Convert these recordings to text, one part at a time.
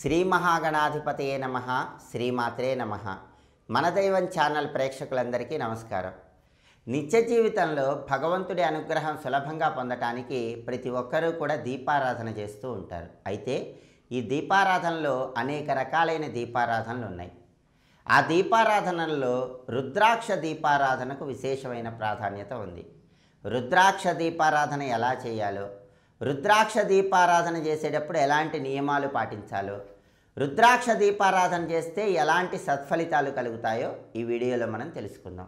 శ్రీ మహాగణాధిపతయే నమ శ్రీమాత్రే నమ మన దైవం ఛానల్ ప్రేక్షకులందరికీ నమస్కారం నిత్య జీవితంలో భగవంతుడి అనుగ్రహం సులభంగా పొందటానికి ప్రతి ఒక్కరూ కూడా దీపారాధన చేస్తూ ఉంటారు అయితే ఈ దీపారాధనలో అనేక రకాలైన దీపారాధనలు ఉన్నాయి ఆ దీపారాధనల్లో రుద్రాక్ష దీపారాధనకు విశేషమైన ప్రాధాన్యత ఉంది రుద్రాక్ష దీపారాధన ఎలా చేయాలో రుద్రాక్ష దీపారాధన చేసేటప్పుడు ఎలాంటి నియమాలు పాటించాలో రుద్రాక్ష దీపారాధన చేస్తే ఎలాంటి సత్ఫలితాలు కలుగుతాయో ఈ వీడియోలో మనం తెలుసుకుందాం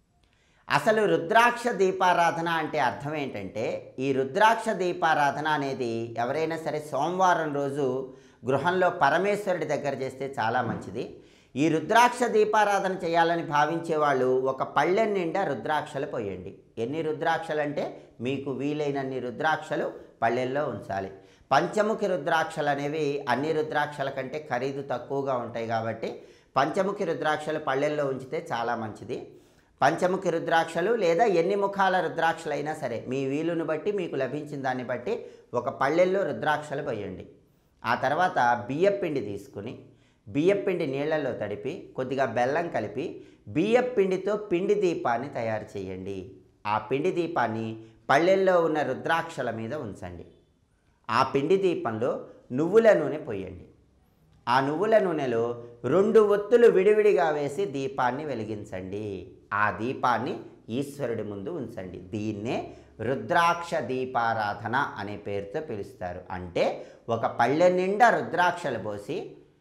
అసలు రుద్రాక్ష దీపారాధన అంటే అర్థం ఏంటంటే ఈ రుద్రాక్ష దీపారాధన అనేది ఎవరైనా సరే సోమవారం రోజు గృహంలో పరమేశ్వరుడి దగ్గర చేస్తే చాలా మంచిది ఈ రుద్రాక్ష దీపారాధన చేయాలని భావించే వాళ్ళు ఒక పళ్ళెం నిండా రుద్రాక్షలు పోయండి ఎన్ని రుద్రాక్షలు అంటే మీకు వీలైనన్ని రుద్రాక్షలు పళ్ళెల్లో ఉంచాలి పంచముఖి రుద్రాక్షలు అనేవి అన్ని రుద్రాక్షల కంటే ఖరీదు తక్కువగా ఉంటాయి కాబట్టి పంచముఖి రుద్రాక్షలు పళ్ళెల్లో ఉంచితే చాలా మంచిది పంచముఖి రుద్రాక్షలు లేదా ఎన్ని ముఖాల రుద్రాక్షలు అయినా సరే మీ వీలుని బట్టి మీకు లభించిన దాన్ని బట్టి ఒక పళ్ళెల్లో రుద్రాక్షలు పోయండి ఆ తర్వాత బియ్యపిండి తీసుకుని బియ్యపిండి నీళ్ళల్లో తడిపి కొద్దిగా బెల్లం కలిపి బియ్యపిండితో పిండి దీపాన్ని తయారు చేయండి ఆ పిండి దీపాన్ని పళ్ళెల్లో ఉన్న రుద్రాక్షల మీద ఉంచండి ఆ పిండి దీపంలో నువ్వుల నూనె పోయండి ఆ నువ్వుల నూనెలో రెండు ఒత్తులు విడివిడిగా వేసి దీపాన్ని వెలిగించండి ఆ దీపాన్ని ఈశ్వరుడి ముందు ఉంచండి దీన్నే రుద్రాక్ష దీపారాధన అనే పేరుతో పిలుస్తారు అంటే ఒక పళ్ళె నిండా రుద్రాక్షలు పోసి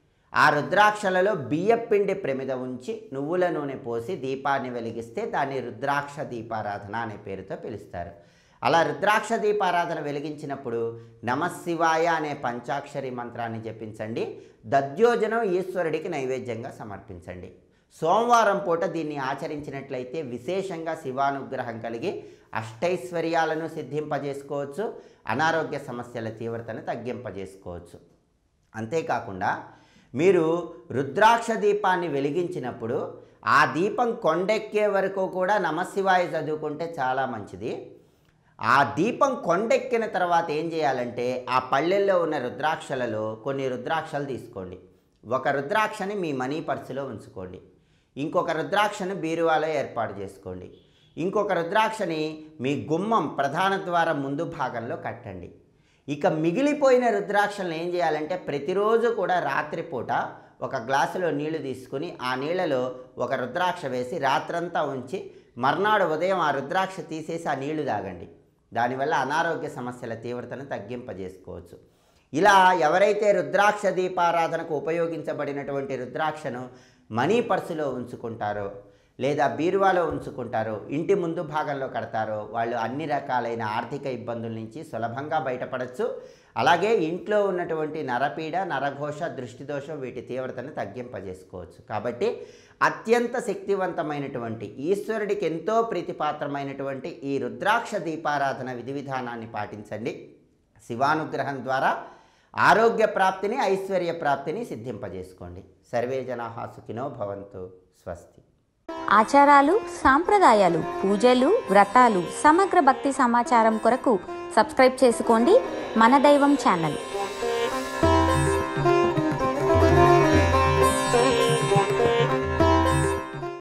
ఆ రుద్రాక్షలలో బియ్యపిండి ప్రమిద ఉంచి నువ్వుల నూనె పోసి దీపాన్ని వెలిగిస్తే దాన్ని రుద్రాక్ష దీపారాధన అనే పేరుతో పిలుస్తారు అలా రుద్రాక్ష దీపారాధన వెలిగించినప్పుడు నమశివాయ అనే పంచాక్షరి మంత్రాన్ని జపించండి దద్యోజనం ఈశ్వరుడికి నైవేద్యంగా సమర్పించండి సోమవారం పూట దీన్ని ఆచరించినట్లయితే విశేషంగా శివానుగ్రహం కలిగి అష్టైశ్వర్యాలను సిద్ధింపజేసుకోవచ్చు అనారోగ్య సమస్యల తీవ్రతను తగ్గింపజేసుకోవచ్చు అంతేకాకుండా మీరు రుద్రాక్ష దీపాన్ని వెలిగించినప్పుడు ఆ దీపం కొండెక్కే వరకు కూడా నమశివాయ చదువుకుంటే చాలా మంచిది ఆ దీపం కొండెక్కిన తర్వాత ఏం చేయాలంటే ఆ పళ్ళెల్లో ఉన్న రుద్రాక్షలలో కొన్ని రుద్రాక్షలు తీసుకోండి ఒక రుద్రాక్షని మీ మనీ పర్సులో ఉంచుకోండి ఇంకొక రుద్రాక్షను బీరువాలో ఏర్పాటు చేసుకోండి ఇంకొక రుద్రాక్షని మీ గుమ్మం ప్రధాన ద్వారం ముందు భాగంలో కట్టండి ఇక మిగిలిపోయిన రుద్రాక్షలను ఏం చేయాలంటే ప్రతిరోజు కూడా రాత్రిపూట ఒక గ్లాసులో నీళ్లు తీసుకుని ఆ నీళ్ళలో ఒక రుద్రాక్ష వేసి రాత్రంతా ఉంచి మర్నాడు ఉదయం ఆ రుద్రాక్ష తీసేసి ఆ నీళ్లు తాగండి దానివల్ల అనారోగ్య సమస్యల తీవ్రతను తగ్గింపజేసుకోవచ్చు ఇలా ఎవరైతే రుద్రాక్ష దీపారాధనకు ఉపయోగించబడినటువంటి రుద్రాక్షను మనీ పర్సులో ఉంచుకుంటారో లేదా బీరువాలో ఉంచుకుంటారో ఇంటి ముందు భాగంలో కడతారో వాళ్ళు అన్ని రకాలైన ఆర్థిక ఇబ్బందుల నుంచి సులభంగా బయటపడచ్చు అలాగే ఇంట్లో ఉన్నటువంటి నరపీడ నరఘోష దృష్టిదోషం వీటి తీవ్రతను తగ్గింపజేసుకోవచ్చు కాబట్టి అత్యంత శక్తివంతమైనటువంటి ఈశ్వరుడికి ఎంతో ప్రీతిపాత్రమైనటువంటి ఈ రుద్రాక్ష దీపారాధన విధి విధానాన్ని పాటించండి శివానుగ్రహం ద్వారా ఆరోగ్య ప్రాప్తిని ఐశ్వర్య ప్రాప్తిని సిద్ధింపజేసుకోండి సర్వే జనా సుఖినో భవంతు స్వస్తి ఆచారాలు సాంప్రదాయాలు పూజలు వ్రతాలు సమగ్ర భక్తి సమాచారం కొరకు సబ్స్క్రైబ్ చేసుకోండి మన దైవం ఛానల్